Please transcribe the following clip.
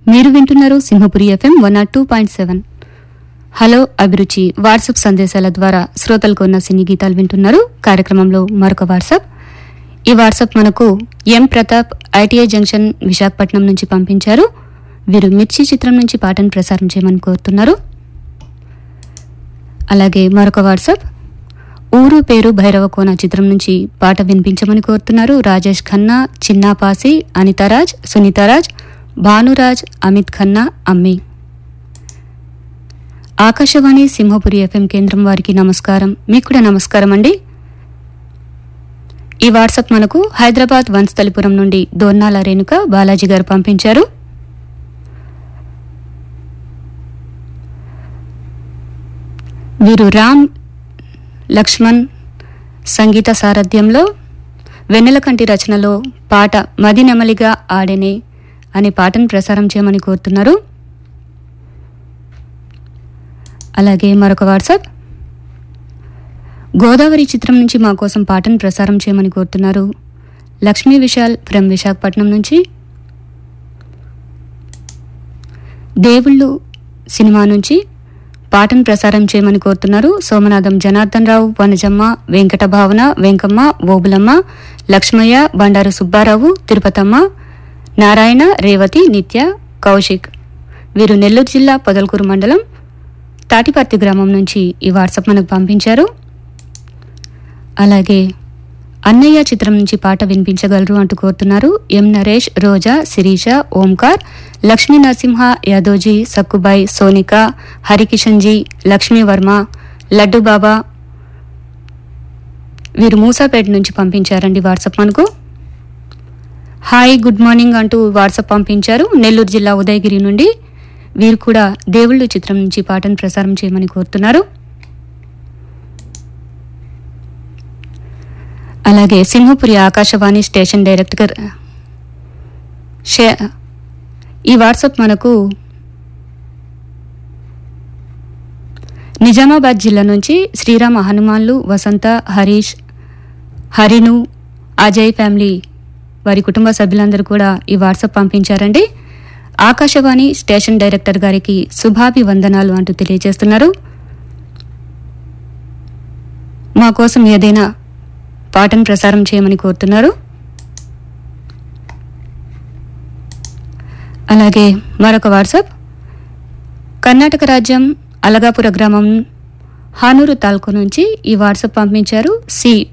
మీరు వింటున్నారు Simhapuri FM one nought two point seven hello అభిరుచి వాట్సాప్ సందేశాల ద్వారా శ్రోతలకు ఉన్న సినీ గీతాలు వింటున్నారు కార్యక్రమంలో మరొక వాట్సాప్ ఈ వాట్సాప్ మనకు M Pratap ITI junction Visakhapatnam నుంచి పంపించారు వీరు మిర్చి చిత్రం నుంచి పాటను ప్రసారం చేయమని కోరుతున్నారు అలాగే మరొక వాట్సాప్ ఊరు పేరు భైరవకోన చిత్రం నుంచి పాట వినిపించమని కోరుతున్నారు రాజేష్ ఖన్నా చిన్నాపాసి అనితారాజ్ సునీతారాజ్ భానురాజ్ అమిత్ ఖన్నా అమ్మి ఆకాశవాణి సింహపురి ఎఫ్ఎం కేంద్రం వారికి నమస్కారం మీకు కూడా నమస్కారం అండి ఈ వాట్సాప్ మనకు హైదరాబాద్ వన్స్థలిపురం నుండి దోర్నాల రేణుక బాలాజీ గారు పంపించారు వీరు రామ్ లక్ష్మణ్ సంగీత సారథ్యంలో వెన్నెలకంటి రచనలో పాట మది నెమలిగా ఆడెనే అనే పాటను ప్రసారం చేయమని కోరుతున్నారు అలాగే మరొక వాట్సాప్ గోదావరి చిత్రం నుంచి మా కోసం పాటను ప్రసారం చేయమని కోరుతున్నారు లక్ష్మీ విశాల్ ఫ్రమ్ విశాఖపట్నం నుంచి దేవుళ్ళు సినిమా నుంచి పాటను ప్రసారం చేయమని కోరుతున్నారు సోమనాథం జనార్దన్ రావు వనజమ్మ వెంకట భావన వెంకమ్మ ఓబులమ్మ లక్ష్మయ్య బండారు సుబ్బారావు తిరుపతమ్మ నారాయణ రేవతి నిత్య కౌశిక్ వీరు నెల్లూరు జిల్లా పొదలకూరు మండలం తాటిపర్తి గ్రామం నుంచి ఈ వాట్సాప్ మనకు పంపించారు అలాగే అన్నయ్య చిత్రం నుంచి పాట వినిపించగలరు అంటూ కోరుతున్నారు ఎం నరేష్ రోజా శిరీష ఓంకార్ లక్ష్మీ నరసింహ యాదోజీ సక్కుబాయ్ సోనిక హరికిషన్జీ లక్ష్మీవర్మ లడ్డు బాబా వీరు మూసాపేట నుంచి పంపించారండి వాట్సాప్ మనకు హాయ్ గుడ్ మార్నింగ్ అంటూ వాట్సాప్ పంపించారు నెల్లూరు జిల్లా ఉదయగిరి నుండి వీరు కూడా దేవుళ్ళు చిత్రం నుంచి పాటను ప్రసారం చేయమని కోరుతున్నారు అలాగే సింహపురి ఆకాశవాణి స్టేషన్ డైరెక్టర్ షే ఈ వాట్సాప్ మనకు నిజామాబాద్ జిల్లా నుంచి శ్రీరామ హనుమాన్లు వసంత హరీష్ హరిను అజయ్ ఫ్యామిలీ వారి కుటుంబ సభ్యులందరూ కూడా ఈ వాట్సాప్ పంపించారండి ఆకాశవాణి స్టేషన్ డైరెక్టర్ గారికి శుభాభివందనాలు అంటూ తెలియజేస్తున్నారు మా కోసం ఏదైనా పాటను ప్రసారం చేయమని కోరుతున్నారు అలాగే మరొక వాట్సాప్ కర్ణాటక రాజ్యం అలగాపుర గ్రామం హానూరు తాలూకు నుంచి ఈ వాట్సాప్ పంపించారు సి